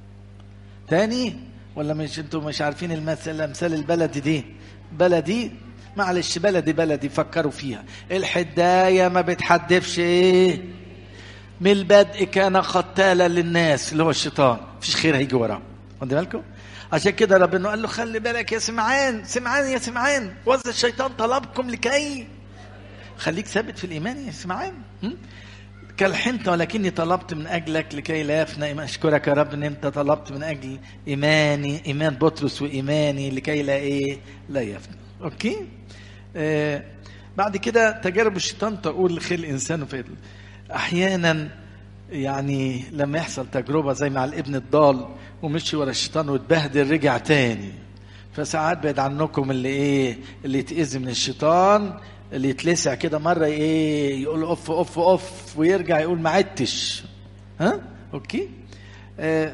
تاني ولا مش انتوا مش عارفين المثل الامثال البلدي دي بلدي معلش بلدي بلدي فكروا فيها الحدايه ما بتحدفش ايه من البدء كان قتالا للناس اللي هو الشيطان مفيش خير هيجي وراه واخد بالكم عشان كده ربنا قال له خلي بالك يا سمعان سمعان يا سمعان وذا الشيطان طلبكم لكي خليك ثابت في الايمان يا سمعان كالحنطة ولكني طلبت من أجلك لكي لا يفنى أشكرك يا رب إن أنت طلبت من أجل إيماني إيمان بطرس وإيماني لكي لا إيه لا يفنى أوكي آه بعد كده تجارب الشيطان تقول لخير الإنسان في أحيانا يعني لما يحصل تجربة زي مع الابن الضال ومشي ورا الشيطان واتبهدل رجع تاني فساعات بعد عنكم اللي ايه اللي يتأذي من الشيطان اللي يتلسع كده مرة ايه يقول اوف اوف اوف ويرجع يقول ما عدتش ها اوكي آه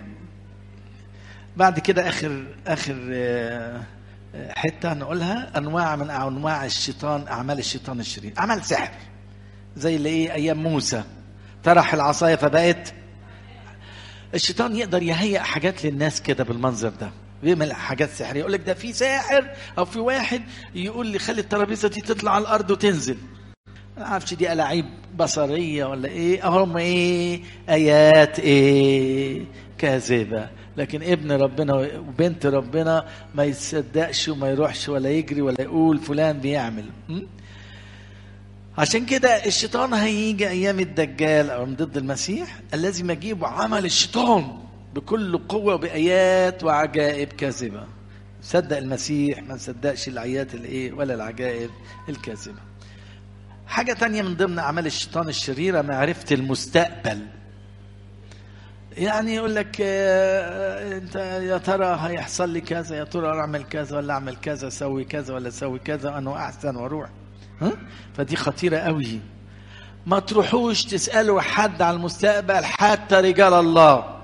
بعد كده اخر اخر آه حته نقولها انواع من انواع الشيطان اعمال الشيطان الشرير اعمال سحر زي اللي ايه ايام موسى طرح العصايه فبقت الشيطان يقدر يهيئ حاجات للناس كده بالمنظر ده بيعمل حاجات سحريه يقول لك ده في ساحر او في واحد يقول لي خلي الترابيزه دي تطلع على الارض وتنزل ما اعرفش دي الاعيب بصريه ولا ايه هم ايه ايات ايه كاذبه لكن ابن ربنا وبنت ربنا ما يتصدقش وما يروحش ولا يجري ولا يقول فلان بيعمل م? عشان كده الشيطان هيجي ايام الدجال او من ضد المسيح الذي مجيب عمل الشيطان بكل قوة وبآيات وعجائب كاذبة صدق المسيح ما نصدقش الآيات الايه ولا العجائب الكاذبة حاجة تانية من ضمن أعمال الشيطان الشريرة معرفة المستقبل يعني يقول لك آه انت يا ترى هيحصل لي كذا يا ترى اعمل كذا ولا اعمل كذا اسوي كذا ولا اسوي كذا انا احسن واروح ها فدي خطيره قوي ما تروحوش تسالوا حد على المستقبل حتى رجال الله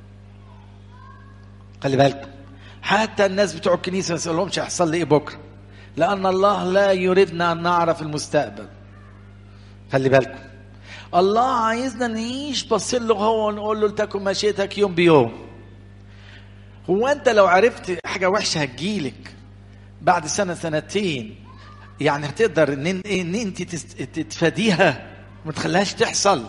خلي بالكم حتى الناس بتوع الكنيسه ما تسالهمش هيحصل لي ايه بكره لان الله لا يريدنا ان نعرف المستقبل خلي بالكم الله عايزنا نعيش بصين له هو ونقول له لتكن مشيتك يوم بيوم هو انت لو عرفت حاجه وحشه هتجيلك بعد سنه سنتين يعني هتقدر ان ان انت تتفاديها ما تخليهاش تحصل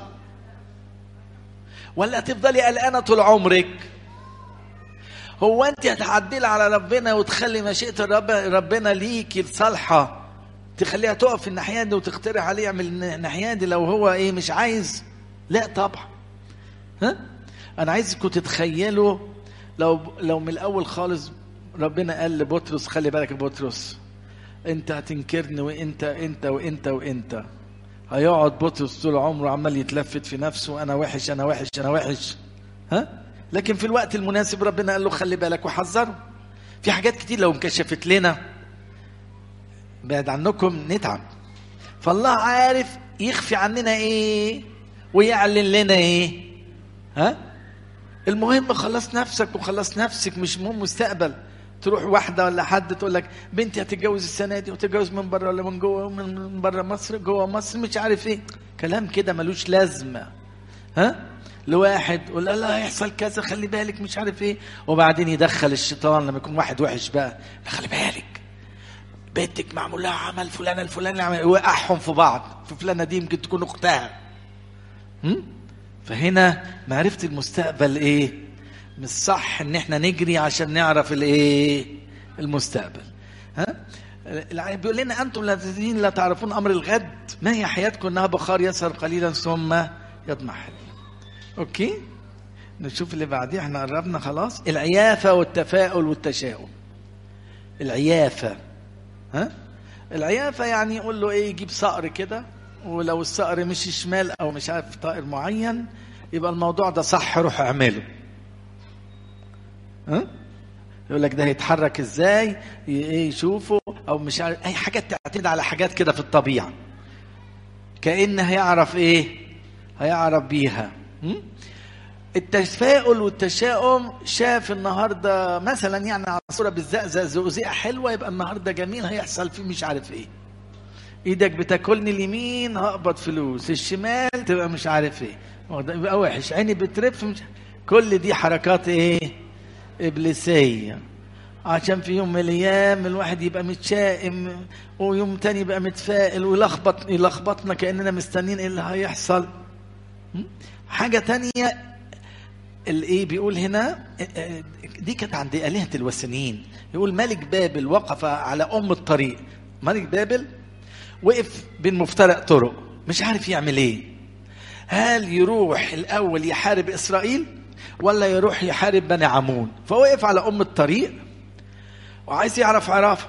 ولا هتفضلي قلقانه طول عمرك هو انت هتعدلي على ربنا وتخلي مشيئه الرب ربنا ليكي الصالحه تخليها تقف في الناحيه دي وتقترح عليه يعمل الناحيه دي لو هو ايه مش عايز لا طبعا ها انا عايزكم تتخيلوا لو لو من الاول خالص ربنا قال لبطرس خلي بالك يا بطرس انت هتنكرني وانت انت وانت وانت هيقعد بطرس طول عمره عمال يتلفت في نفسه انا وحش انا وحش انا وحش ها لكن في الوقت المناسب ربنا قال له خلي بالك وحذره في حاجات كتير لو انكشفت لنا بعد عنكم نتعب فالله عارف يخفي عننا ايه ويعلن لنا ايه ها المهم خلص نفسك وخلص نفسك مش مهم مستقبل تروح واحدة ولا حد تقول لك بنتي هتتجوز السنة دي وتتجوز من بره ولا من جوه من بره مصر جوه مصر مش عارف ايه كلام كده ملوش لازمة ها لواحد يقول لا هيحصل كذا خلي بالك مش عارف ايه وبعدين يدخل الشيطان لما يكون واحد وحش بقى خلي بالك بنتك معمول لها عمل فلانة الفلاني عمل يوقعهم في بعض في فلانة دي يمكن تكون اختها هم؟ فهنا معرفة المستقبل ايه مش صح ان احنا نجري عشان نعرف الايه المستقبل ها بيقول لنا انتم الذين لا تعرفون امر الغد ما هي حياتكم انها بخار يسهر قليلا ثم يضمحل اوكي نشوف اللي بعديه احنا قربنا خلاص العيافه والتفاؤل والتشاؤم العيافه ها العيافه يعني يقول له ايه يجيب صقر كده ولو الصقر مش شمال او مش عارف طائر معين يبقى الموضوع ده صح روح اعمله ها يقول لك ده هيتحرك ازاي ايه يشوفه او مش عارف اي حاجه تعتمد على حاجات كده في الطبيعه كان هيعرف ايه هيعرف بيها م? التفاؤل والتشاؤم شاف النهارده مثلا يعني عصفوره بالزقزق زقزقه حلوه يبقى النهارده جميل هيحصل فيه مش عارف ايه ايدك بتاكلني اليمين هقبض فلوس الشمال تبقى مش عارف ايه يبقى وحش عيني بترف مش كل دي حركات ايه ابليسيه عشان في يوم من الايام الواحد يبقى متشائم ويوم تاني يبقى متفائل ويلخبط يلخبطنا كاننا مستنيين ايه اللي هيحصل حاجه تانية الايه بيقول هنا دي كانت عند آلهة الوثنيين يقول ملك بابل وقف على أم الطريق ملك بابل وقف بين مفترق طرق مش عارف يعمل ايه هل يروح الأول يحارب إسرائيل ولا يروح يحارب بني عمون فوقف على أم الطريق وعايز يعرف عرافة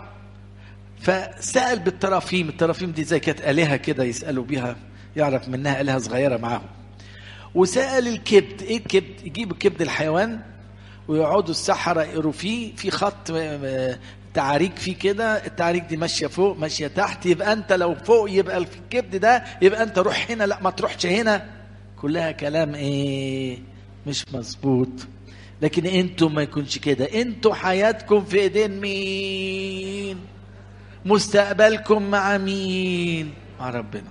فسأل بالترافيم الترافيم دي زي كانت آلهة كده يسألوا بيها يعرف منها آلهة صغيرة معاهم وسأل الكبد ايه الكبد يجيبوا كبد الحيوان ويقعدوا السحرة يقروا فيه في خط تعاريك فيه كده التعاريك دي ماشيه فوق ماشيه تحت يبقى انت لو فوق يبقى الكبد ده يبقى انت روح هنا لا ما تروحش هنا كلها كلام ايه مش مظبوط لكن انتوا ما يكونش كده انتوا حياتكم في ايدين مين مستقبلكم مع مين مع ربنا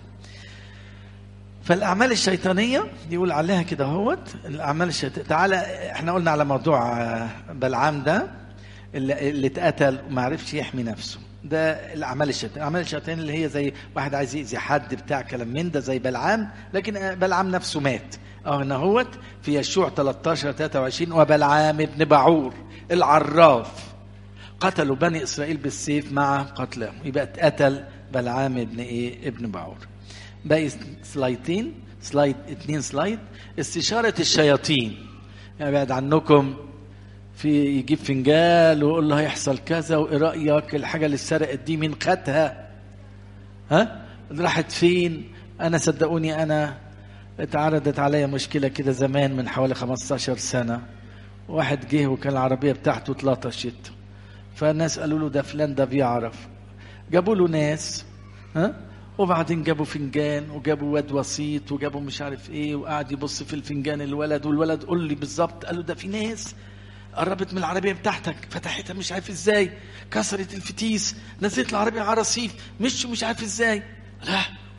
فالاعمال الشيطانيه يقول عليها كده اهوت الاعمال الشيطانيه تعالى احنا قلنا على موضوع بلعام ده اللي, اللي اتقتل وما عرفش يحمي نفسه ده الاعمال الشيطانيه الاعمال الشيطانيه اللي هي زي واحد عايز يأذي حد بتاع كلام من ده زي بلعام لكن بلعام نفسه مات اه هنا هوت في يشوع 13 23 وبلعام ابن بعور العراف قتلوا بني اسرائيل بالسيف مع قتلهم يبقى اتقتل بلعام ابن ايه ابن بعور باقي سلايدين سلايد اتنين سلايد استشارة الشياطين يعني بعد عنكم في يجيب فنجال ويقول له هيحصل كذا وايه رايك الحاجه اللي اتسرقت دي مين خدها ها راحت فين انا صدقوني انا اتعرضت عليا مشكله كده زمان من حوالي 15 سنه واحد جه وكان العربيه بتاعته اتلطشت فالناس قالوا له ده فلان ده بيعرف جابوا له ناس ها وبعدين جابوا فنجان وجابوا واد وسيط وجابوا مش عارف ايه وقعد يبص في الفنجان الولد والولد قول لي بالظبط قال له ده في ناس قربت من العربيه بتاعتك فتحتها مش عارف ازاي كسرت الفتيس نزلت العربيه على رصيف مش مش عارف ازاي لا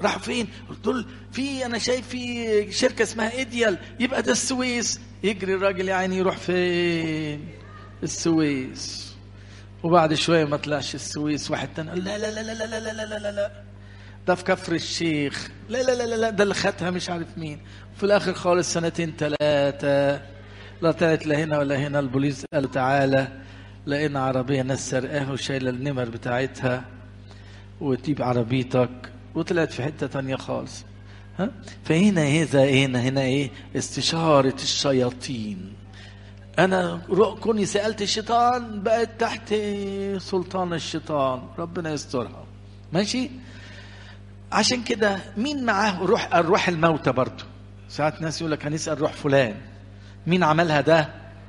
راحوا فين قلت له في انا شايف في شركه اسمها ايديال يبقى ده السويس يجري الراجل يا عيني يروح فين السويس وبعد شويه ما طلعش السويس واحد تاني قال لا لا لا لا لا لا لا لا لا لا ده في كفر الشيخ لا لا لا لا, لا ده اللي خدها مش عارف مين في الاخر خالص سنتين ثلاثه لا طلعت لا هنا ولا هنا البوليس قال تعالى لقينا عربيه ناس سرقاها وشايله النمر بتاعتها وتجيب عربيتك وطلعت في حته تانية خالص ها فهنا هذا هنا هنا ايه استشاره الشياطين انا كوني سالت الشيطان بقت تحت سلطان الشيطان ربنا يسترها ماشي عشان كده مين معاه روح الروح الموتى برضه ساعات ناس يقول لك هنسال روح فلان مين عملها ده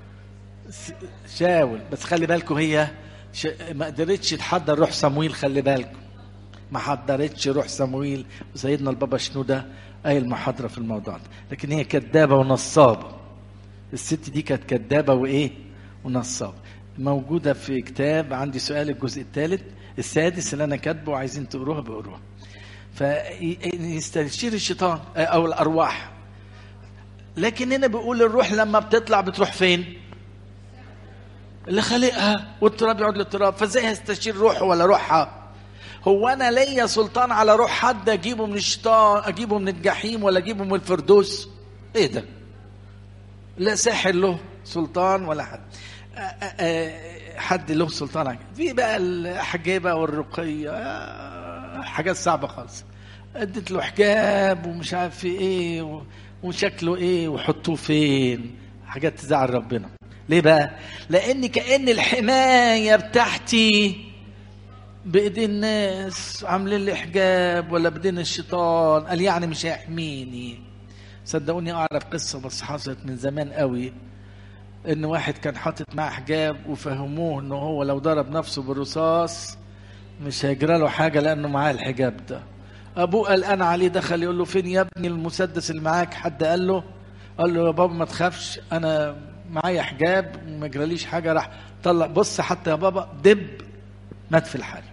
شاول بس خلي بالكم هي ش... ما قدرتش تحضر روح صمويل خلي بالكم ما حضرتش روح صمويل وسيدنا البابا شنودة قايل محاضرة في الموضوع ده لكن هي كدابة ونصابة الست دي كانت كدابة وإيه ونصابة موجودة في كتاب عندي سؤال الجزء الثالث السادس اللي أنا كاتبه وعايزين تقروها بقروها فيستشير الشيطان أو الأرواح لكن هنا بيقول الروح لما بتطلع بتروح فين؟ اللي خالقها والتراب يقعد للتراب فازاي هستشير روحه ولا روحها؟ هو انا ليا سلطان على روح حد اجيبه من الشيطان اجيبه من الجحيم ولا اجيبه من الفردوس ايه ده لا ساحر له سلطان ولا حد أ أ حد له سلطان في بقى الحجابه والرقيه حاجات صعبه خالص اديت له حجاب ومش عارف في ايه وشكله ايه وحطوه فين حاجات تزعل ربنا ليه بقى لان كان الحمايه بتاعتي بايدين الناس عاملين لي حجاب ولا بايدين الشيطان قال يعني مش هيحميني صدقوني اعرف قصه بس حصلت من زمان قوي ان واحد كان حاطط معاه حجاب وفهموه انه هو لو ضرب نفسه بالرصاص مش هيجرى له حاجه لانه معاه الحجاب ده ابوه قلقان عليه دخل يقول له فين يا ابني المسدس اللي معاك حد قال له قال له يا بابا ما تخافش انا معايا حجاب وما يجراليش حاجه راح طلع بص حتى يا بابا دب مات في الحال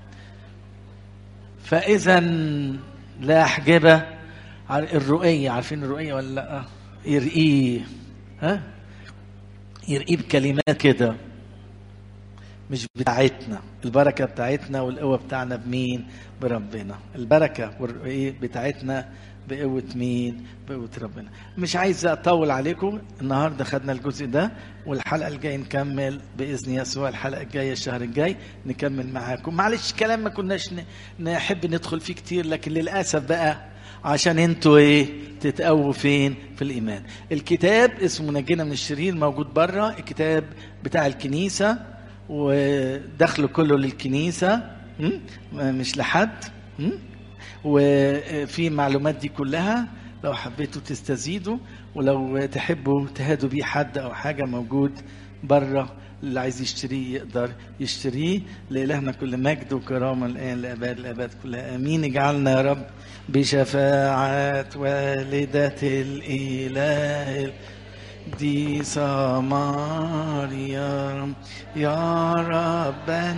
فاذا لا حجبه الرؤيه عارفين الرؤيه ولا لا يرقيه ها يرقيه بكلمات كده مش بتاعتنا البركة بتاعتنا والقوة بتاعنا بمين بربنا البركة والرقية بتاعتنا بقوة مين بقوة ربنا مش عايز أطول عليكم النهاردة خدنا الجزء ده والحلقة الجاية نكمل بإذن يسوع الحلقة الجاية الشهر الجاي نكمل معاكم معلش كلام ما كناش نحب ندخل فيه كتير لكن للأسف بقى عشان انتوا ايه تتقووا فين في الايمان الكتاب اسمه نجينا من الشرير موجود بره الكتاب بتاع الكنيسه ودخله كله للكنيسه مش لحد وفي المعلومات دي كلها لو حبيتوا تستزيدوا ولو تحبوا تهادوا بيه حد او حاجه موجود بره اللي عايز يشتريه يقدر يشتريه لإلهنا كل مجد وكرامة الآن لأباد الأباد كلها آمين اجعلنا يا رب بشفاعة والدة الإله دي سمار يا رب يا رب